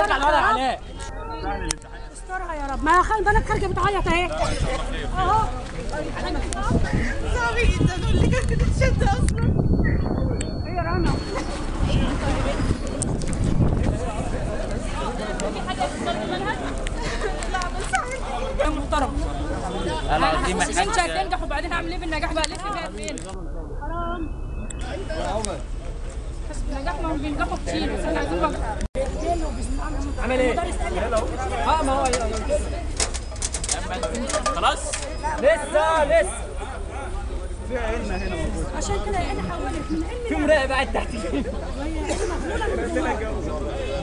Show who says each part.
Speaker 1: على الوضع علاء
Speaker 2: استرها يا رب ما خلي بالك خارجه بتعيط اهي اهو
Speaker 3: صعب جدا واللي كانت بتتشد اصلا
Speaker 2: ايه يا رنا
Speaker 1: يا محترم
Speaker 4: لا دي
Speaker 1: مش انت هتنجح وبعدين هعمل ايه بالنجاح بقى لف بيها فين بس النجاح ما هم بينجحوا كتير بس احنا عايزين وقت
Speaker 4: عامل ايه؟ اه ما هو خلاص لسه لسه
Speaker 2: عشان كده انا حولت من
Speaker 4: في مراقب قاعد تحت
Speaker 2: وهي مغلوله من جواها